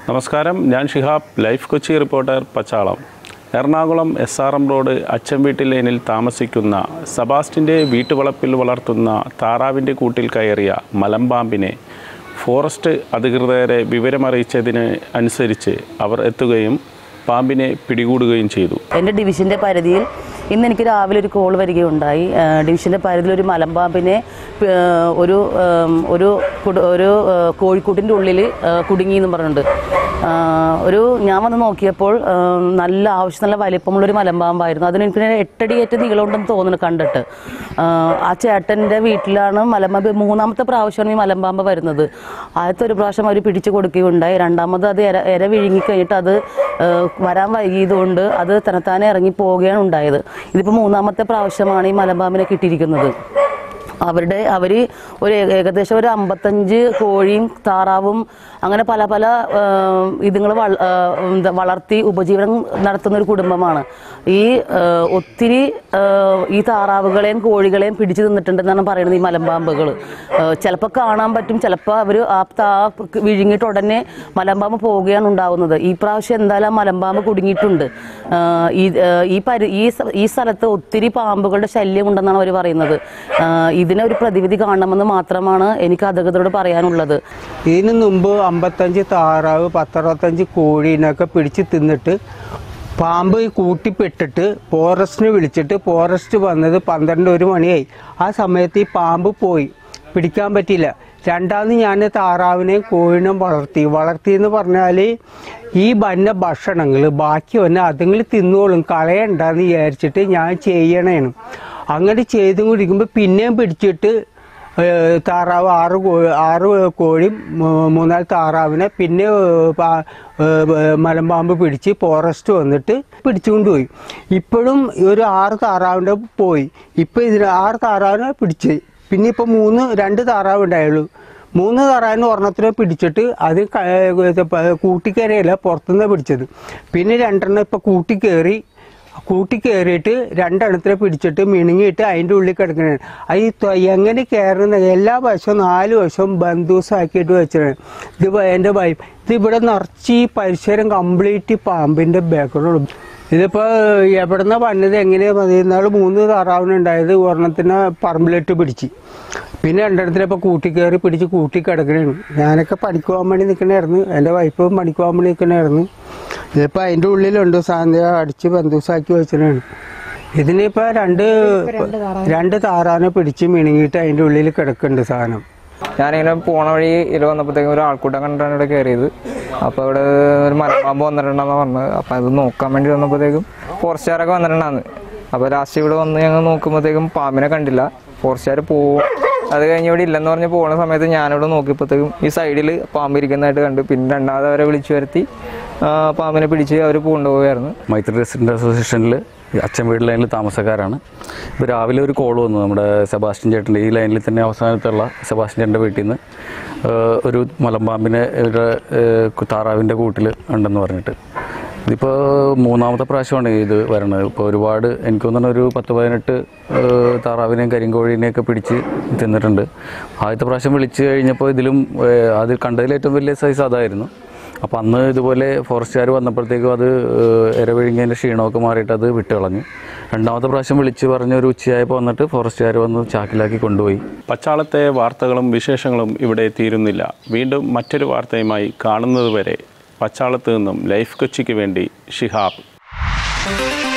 നമസ്കാരം ഞാൻ Shihab life Kochi reporter Pachalam Ernakulam S R M road അച്ചംവീട്ടിൽ ലൈനിൽ താമസിക്കുന്ന സബാസ്റ്റിൻ്റെ വീട്ടുവളപ്പിൽ വളർത്തുന്ന താറാവിൻ്റെ കൂട്ടിൽ കയറിയ മലമ്പാമ്പിനെ ഫോറസ്റ്റ് അധികൃതരെ വിവരമറിയിച്ചതിന് അനുസരിച്ച് അവർ എത്തുകയും പാമ്പിനെ പിടികൂടുകയും ചെയ്തു എൻ്റെ ഡിവിഷൻ്റെ പരിധിയിൽ ഇന്ന് എനിക്ക് രാവിലെ ഒരു കോൾ വരികയുണ്ടായി ആ, ഡിവിഷൻ്റെ പരിധിയിൽ ഒരു മലമ്പാമ്പിനെ ആ, ഒരു ആം, ഒരു കുട- ഒരു ആ, കോഴിക്കൂട്ടിൻ്റെ ഉള്ളിൽ ആ, കുടുങ്ങി എന്ന് പറഞ്ഞിട്ടുണ്ട് ആ, ഒരു ഞാൻ വന്ന് നോക്കിയപ്പോൾ ആ, നല്ല ആവശ്യം നല്ല വലിപ്പമുള്ളൊരു മലമ്പാമ്പായിരുന്നു അതിന് എനിക്ക് എട്ടടിയേറ്റ് നീളമുണ്ടെന്ന് തോന്നുന്നു കണ്ടിട്ട് ആ, ആ ചേട്ടൻ്റെ വീട്ടിലാണ് മലമ്പാമ്പ് മൂന്നാമത്തെ പ്രാവശ്യമാണ് ഈ മലമ്പാമ്പ് വരുന്നത് ആദ്യത്തെ ഒരു പ്രാവശ്യം അവർ പിടിച്ചു കൊടുക്കുകയുണ്ടായി രണ്ടാമത് അത് ഇര ഇര വിഴുങ്ങി കഴിഞ്ഞിട്ട് അത് ആ, വരാൻ വൈകിയതുകൊണ്ട് അത് തനത്താനെ ഇറങ്ങി പോവുകയാണ് ഉണ്ടായത് ഇതിപ്പോൾ മൂന്നാമത്തെ പ്രാവശ്യമാണ് ഈ മലമ്പാമ്പിനെ കിട്ടിയിരിക്കുന്നത് അവരുടെ അവർ ഒരു ഏക- ഏകദേശം ഒരു അമ്പത്തഞ്ച് കോഴിയും താറാവും അങ്ങനെ പല പല ഇതുങ്ങൾ വളർത്തി ഉപജീവനം നടത്തുന്ന ഒരു കുടുംബമാണ് ഈ ആ, ഒത്തിരി ആ, ഈ താറാവുകളെയും കോഴികളെയും പിടിച്ചു തിന്നിട്ടുണ്ടെന്നാണ് പറയുന്നത് ഈ മലമ്പാമ്പുകൾ ചിലപ്പോൾ കാണാൻ പറ്റും ചിലപ്പോൾ അവർ ആ താ വിഴുങ്ങിയിട്ട് ഉടനെ മലമ്പാമ്പ് പോവുകയാണ് ഉണ്ടാവുന്നത് ഈ പ്രാവശ്യം എന്തായാലും ആ മലമ്പാമ്പ് കുടുങ്ങിയിട്ടുണ്ട് ആ, ഈ ആ, ഈ പരി ഈ സ്ഥ- ഈ സ്ഥലത്ത് ഒത്തിരി പാമ്പുകളുടെ ശല്യം ഉണ്ടെന്നാണ് അവർ പറയുന്നത് ആ, ഇതിനെ ഒരു പ്രതിവിധി കാണണമെന്ന് മാത്രമാണ് എനിക്ക് അധികൃതരോട് പറയാനുള്ളത് ഇതിന് മുമ്പ് അമ്പത്തഞ്ച് താറാവ് പത്തറുപത്തഞ്ച് കോഴീനൊക്കെ പിടിച്ച് തിന്നിട്ട് പാമ്പ് കൂട്ടിപ്പെട്ടിട്ട് ഫോറസ്റ്റിനെ വിളിച്ചിട്ട് ഫോറസ്റ്റ് വന്നത് പന്ത്രണ്ട് ഒരു മണിയായി ആ സമയത്ത് ഈ പാമ്പ് പോയി പിടിക്കാൻ പറ്റിയില്ല രണ്ടാമത് ഞാൻ താറാവിനെയും കോഴിനെയും വളർത്തി വളർത്തി എന്ന് പറഞ്ഞാൽ ഈ വന്ന ഭക്ഷണങ്ങൾ ബാക്കി വന്ന അതുങ്ങൾ തിന്നോളും കളയണ്ടെന്ന് വിചാരിച്ചിട്ട് ഞാൻ ചെയ്യണേണ് അങ്ങനെ ചെയ്തും കുടിക്കുമ്പോൾ പിന്നെയും പിടിച്ചിട്ട് ഏഹ് താറാവ് ആറ് കോഴി ആറ് കോഴിയും മൂ- മൂന്നാല് താറാവിനെ പിന്നെ ഏഹ് പാ- ഏഹ് മലമ്പാമ്പ് പിടിച്ച് ഫോറസ്റ്റ് വന്നിട്ട് പിടിച്ചുകൊണ്ടുപോയി ഇപ്പോഴും ഒരു ആറ് താറാവിൻ്റെ പോയി ഇപ്പം ഇതിന് ആറ് താറാവിനെ പിടിച്ച് പിന്നെ ഇപ്പം മൂന്ന് രണ്ട് താറാവ് ഉണ്ടായുള്ളൂ മൂന്ന് താറാവിന് ഒരെണ്ണത്തിനെ പിടിച്ചിട്ട് അത് ക- ഇത് പ- കൂട്ടിക്കയറിയല്ല പുറത്തുനിന്ന് പിടിച്ചത് പിന്നെ രണ്ടെണ്ണം ഇപ്പം കൂട്ടിക്കയറി കൂട്ടി കയറിയിട്ട് രണ്ടെണ്ണത്തിനെ പിടിച്ചിട്ട് മിണുങ്ങിയിട്ട് അതിൻ്റെ ഉള്ളിൽ കിടക്കണേ അത് ഈ തൊ- എങ്ങനെ കയറുന്ന എല്ലാ വശവും നാല് വശവും ബന്ധൂസാക്കിയിട്ട് വെച്ചിട്ടുണ്ട് ഇത് വ- എൻ്റെ വൈഫ് ഇത് ഇവിടെ നിറച്ച് ഈ പരിസരം കംപ്ലീറ്റ് പാമ്പിൻ്റെ ബാക്കോടും ഇതിപ്പോൾ എവിടുന്ന വന്നത് എങ്ങനെയാ മതി ഇന്നാൾ മൂന്ന് താറാവിനുണ്ടായത് ഒരെണ്ണത്തിനെ പറമ്പിലിട്ട് പിടിച്ച് പിന്നെ രണ്ടെണ്ണത്തിനെ ഇപ്പോൾ കൂട്ടി കയറി പിടിച്ച് കൂട്ടി കിടക്കണേണ് ഞാനൊക്കെ പണിക്ക് പോകാൻ വേണ്ടി നിൽക്കണായിരുന്നു എൻ്റെ വൈഫും പണിക്ക് പോകാൻ വേണ്ടി നിൽക്കണായിരുന്നു ഇതിപ്പോൾ അതിൻ്റെ ഉള്ളിലുണ്ട് സാന്ധ്യ അടിച്ച് ബന്ധൂസാക്കി വെച്ചിട്ടാണ് ഇതിനിപ്പോൾ രണ്ട് രണ്ട് താറാനെ പിടിച്ച് മിണുങ്ങിയിട്ട് അതിൻ്റെ ഉള്ളിൽ കിടക്കുന്നുണ്ട് സാധനം ഞാനിങ്ങനെ പോണ വഴി ഇതിൽ വന്നപ്പോഴത്തേക്കും ഒരു ആൾക്കൂട്ടം കണ്ടിട്ടാണ് ഇവിടെ കയറിയത് അപ്പോൾ ഇവിടെ ഒരു മലപ്പാമ്പ് വന്നിട്ടുണ്ടെന്ന് പറഞ്ഞത് അപ്പോൾ അത് നോക്കാൻ വേണ്ടി വന്നപ്പോഴത്തേക്കും ഫോറസ്റ്റുകാരൊക്കെ വന്നിട്ടുണ്ടായിരുന്നു അപ്പോൾ ലാസ്റ്റ് ഇവിടെ വന്ന് ഞങ്ങൾ നോക്കുമ്പോഴത്തേക്കും പാമ്പിനെ കണ്ടില്ല ഫോറസ്റ്റുകാർ പോവും അത് കഴിഞ്ഞ് ഇവിടെ ഇല്ലെന്ന് പറഞ്ഞ് പോകുന്ന സമയത്ത് ഞാനിവിടെ നോക്കിയപ്പോഴത്തേക്കും ഈ സൈഡിൽ പാമ്പ് ഇരിക്കുന്നതായിട്ട് കണ്ടു പിന്നെ രണ്ടാമത് അവരെ വിളിച്ചു വരുത്തി ആ, പാമ്പിനെ പിടിച്ച് അവർ കൊണ്ടുപോവുകയായിരുന്നു മൈത്രി റെസിഡന്റ് അസോസിയേഷനിൽ അച്ഛൻ വീട് ലൈനിൽ താമസക്കാരാണ് ഇപ്പോൾ രാവിലെ ഒരു കോൾ വന്നു നമ്മുടെ സെബാസ്റ്റ്യൻ ചേട്ടൻ്റെ ഈ ലൈനിൽ തന്നെ അവസാനത്തുള്ള സെബാസ്റ്റ്യൻ ചേട്ടൻ്റെ വീട്ടിൽ നിന്ന് ഏഹ്, ഒരു മലമ്പാമ്പിനെ ഇവിടെ ഏഹ്, താറാവിൻ്റെ കൂട്ടിൽ ഉണ്ടെന്ന് പറഞ്ഞിട്ട് ഇതിപ്പോൾ മൂന്നാമത്തെ പ്രാവശ്യമാണ് ഇത് വരണത് ഇപ്പോൾ ഒരുപാട് എനിക്ക് തോന്നുന്നു ഒരു പത്ത് പതിനെട്ട് ഏഹ്, താറാവിനെയും കരിങ്കോഴീനെയൊക്കെ പിടിച്ച് തിന്നിട്ടുണ്ട് ആദ്യത്തെ പ്രാവശ്യം വിളിച്ച് കഴിഞ്ഞപ്പോൾ ഇതിലും ഏഹ്, അത് കണ്ടതിൽ ഏറ്റവും വലിയ സൈസ് അതായിരുന്നു അപ്പോൾ അന്ന് ഇതുപോലെ ഫോറസ്റ്റുകാർ വന്നപ്പോഴത്തേക്കും അത് ഏഹ്, ഇരവിഴുങ്ങിയതിൻ്റെ ക്ഷീണമൊക്കെ മാറിയിട്ട് അത് വിട്ട് കളഞ്ഞു രണ്ടാമത്തെ പ്രാവശ്യം വിളിച്ച് പറഞ്ഞ ഒരു ഉച്ചയായപ്പോൾ വന്നിട്ട് ഫോറസ്റ്റുകാർ വന്ന് ചാക്കിലാക്കി കൊണ്ടുപോയി പച്ചാളത്തെ വാർത്തകളും വിശേഷങ്ങളും ഇവിടെ തീരുന്നില്ല വീണ്ടും മറ്റൊരു വാർത്തയുമായി കാണുന്നതുവരെ പച്ചാളത്ത് നിന്നും ലൈഫ് കൊച്ചിക്ക് വേണ്ടി ഷിഹാബ്